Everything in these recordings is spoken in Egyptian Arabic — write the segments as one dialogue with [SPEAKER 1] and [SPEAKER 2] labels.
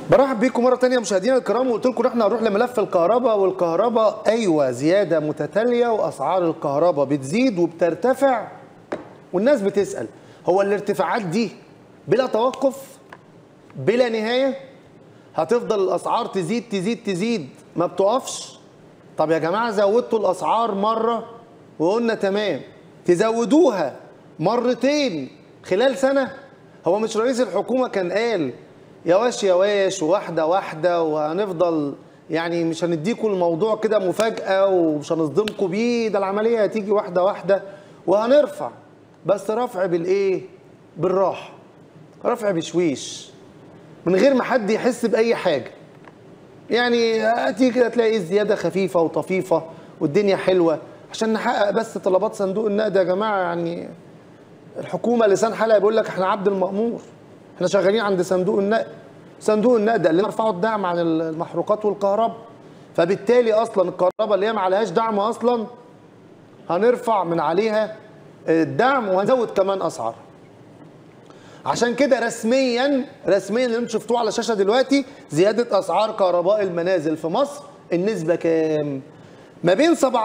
[SPEAKER 1] برحب بيكم مره تانية مشاهدينا الكرام وقلت لكم احنا هنروح لملف الكهرباء والكهرباء ايوه زياده متتاليه واسعار الكهرباء بتزيد وبترتفع والناس بتسال هو الارتفاعات دي بلا توقف بلا نهايه هتفضل الاسعار تزيد تزيد تزيد ما بتقفش طب يا جماعه زودتوا الاسعار مره وقلنا تمام تزودوها مرتين خلال سنه هو مش رئيس الحكومه كان قال يا واش يا واش واحده واحده وهنفضل يعني مش هنديكم الموضوع كده مفاجاه ومش هنصدمكم بيه ده العمليه هتيجي واحده واحده وهنرفع بس رفع بالايه بالراحه رفع بشويش من غير ما حد يحس باي حاجه يعني هتيجي كده تلاقي الزياده خفيفه وطفيفه والدنيا حلوه عشان نحقق بس طلبات صندوق النقد يا جماعه يعني الحكومه لسان حلقه بيقول لك احنا عبد المامور احنا شغالين عند صندوق النقد صندوق النقد قال لنا ارفعوا الدعم عن المحروقات والكهرباء فبالتالي اصلا الكهرباء اللي هي ما عليهاش دعم اصلا هنرفع من عليها الدعم وهنزود كمان اسعار عشان كده رسميا رسميا اللي انتم شفتوه على الشاشه دلوقتي زياده اسعار كهرباء المنازل في مصر النسبه كام ما بين 17%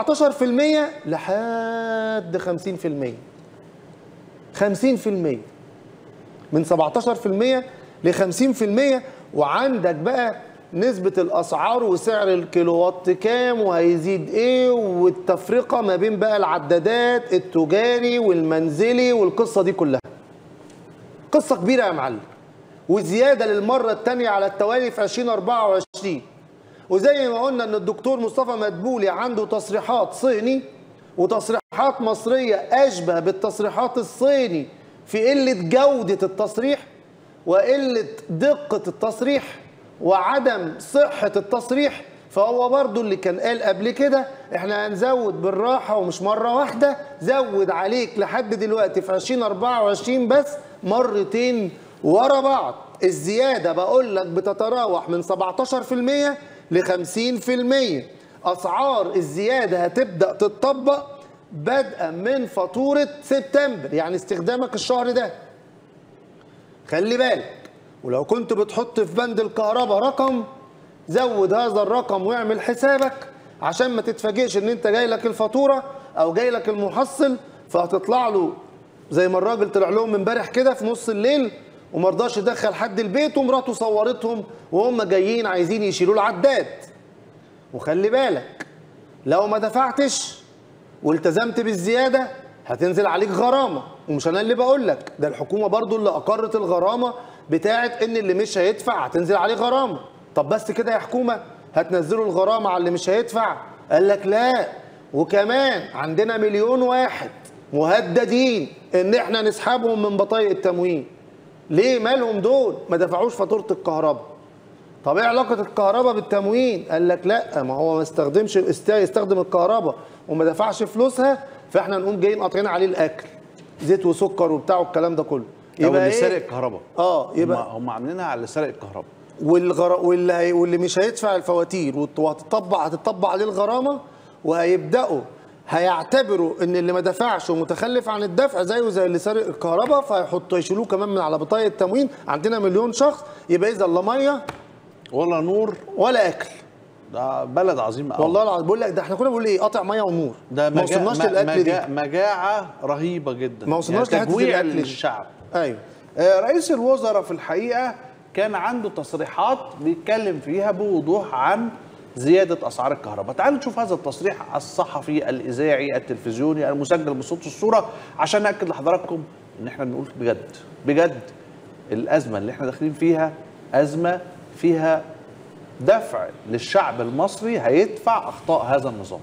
[SPEAKER 1] لحد 50% 50% من 17% ل 50% وعندك بقى نسبة الأسعار وسعر الكيلووات كام وهيزيد إيه والتفرقة ما بين بقى العدادات التجاري والمنزلي والقصة دي كلها قصة كبيرة يا معلم وزيادة للمرة الثانية على التوالي في 2024 وزي ما قلنا ان الدكتور مصطفى مدبولي عنده تصريحات صيني وتصريحات مصرية أشبه بالتصريحات الصيني في قلة جودة التصريح وقلة دقة التصريح وعدم صحة التصريح فهو برضو اللي كان قال قبل كده احنا هنزود بالراحة ومش مرة واحدة زود عليك لحد دلوقتي في 2024 بس مرتين ورا بعض الزيادة بقول لك بتتراوح من 17% ل 50% أسعار الزيادة هتبدأ تتطبق بدءا من فاتورة سبتمبر يعني استخدامك الشهر ده خلي بالك ولو كنت بتحط في بند الكهرباء رقم زود هذا الرقم واعمل حسابك عشان ما تتفاجئش ان انت جاي لك الفاتوره او جاي لك المحصل فهتطلع له زي ما الراجل طلع لهم امبارح كده في نص الليل وما رضاش يدخل حد البيت ومراته صورتهم وهم جايين عايزين يشيلوا العداد وخلي بالك لو ما دفعتش والتزمت بالزياده هتنزل عليك غرامه ومش انا اللي بقول لك ده الحكومه برضو اللي اقرت الغرامه بتاعه ان اللي مش هيدفع هتنزل عليه غرامه طب بس كده يا حكومه هتنزلوا الغرامه على اللي مش هيدفع قال لك لا وكمان عندنا مليون واحد مهددين ان احنا نسحبهم من بطايق التموين ليه مالهم دول ما دفعوش فاتوره الكهرباء طب ايه علاقه الكهرباء بالتموين قال لك لا ما هو ما استخدمش يستخدم الكهرباء وما دفعش فلوسها فاحنا نقوم جايين قاطعين عليه الاكل زيت وسكر وبتاع والكلام ده كله
[SPEAKER 2] يبقى اللي إيه؟ سارق الكهرباء
[SPEAKER 1] اه
[SPEAKER 2] يبقى هم, هم عاملينها على اللي سارق الكهرباء
[SPEAKER 1] والغر... واللي هي... واللي مش هيدفع الفواتير وهتطبق هتطبق عليه الغرامه وهيبداوا هيعتبروا ان اللي ما دفعش ومتخلف عن الدفع زيه زي اللي سارق الكهرباء فهيحطوا يشيلوه كمان من على بطايق التموين عندنا مليون شخص يبقى اذا لا ميه
[SPEAKER 2] ولا نور
[SPEAKER 1] ولا اكل
[SPEAKER 2] ده بلد عظيم قوي
[SPEAKER 1] والله العظيم بقول لك ده احنا كنا بنقول ايه قاطع ميه ونور
[SPEAKER 2] ده
[SPEAKER 1] ما وصلناش
[SPEAKER 2] مجا...
[SPEAKER 1] للاكل
[SPEAKER 2] مجا...
[SPEAKER 1] دي
[SPEAKER 2] مجاعه رهيبه جدا
[SPEAKER 1] ما وصلناش
[SPEAKER 2] يعني
[SPEAKER 1] لحته
[SPEAKER 2] تجويع
[SPEAKER 1] الاكل دي.
[SPEAKER 2] للشعب
[SPEAKER 1] ايوه
[SPEAKER 2] آه، رئيس الوزراء في الحقيقه كان عنده تصريحات بيتكلم فيها بوضوح عن زياده اسعار الكهرباء تعالوا نشوف هذا التصريح الصحفي الاذاعي التلفزيوني المسجل بصوت الصوره عشان ناكد لحضراتكم ان احنا بنقول بجد بجد الازمه اللي احنا داخلين فيها ازمه فيها دفع للشعب المصري هيدفع اخطاء هذا النظام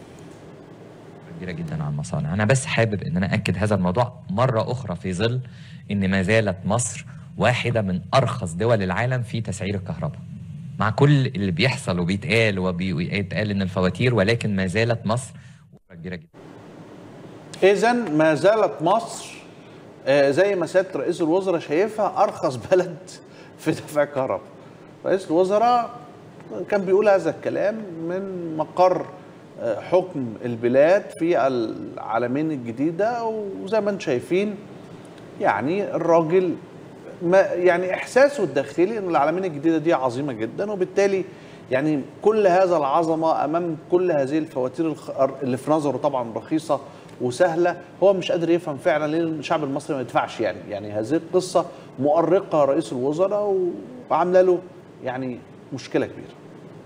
[SPEAKER 3] كبيره جدا على المصانع انا بس حابب ان انا اكد هذا الموضوع مره اخرى في ظل ان ما زالت مصر واحده من ارخص دول العالم في تسعير الكهرباء مع كل اللي بيحصل وبيتقال وبيتقال ان الفواتير ولكن ما زالت مصر كبيره جدا
[SPEAKER 2] اذا ما زالت مصر آه، زي ما سياده رئيس الوزراء شايفها ارخص بلد في دفع الكهرباء رئيس الوزراء كان بيقول هذا الكلام من مقر آه، حكم البلاد في العالمين الجديده وزي ما انتم شايفين يعني الراجل ما يعني احساسه الداخلي ان العالمين الجديده دي عظيمه جدا وبالتالي يعني كل هذا العظمه امام كل هذه الفواتير الخ- اللي في نظره طبعا رخيصه وسهله هو مش قادر يفهم فعلا ليه الشعب المصري ما يدفعش يعني يعني هذه القصه مؤرقه رئيس الوزراء وعامله له يعني مشكله كبيره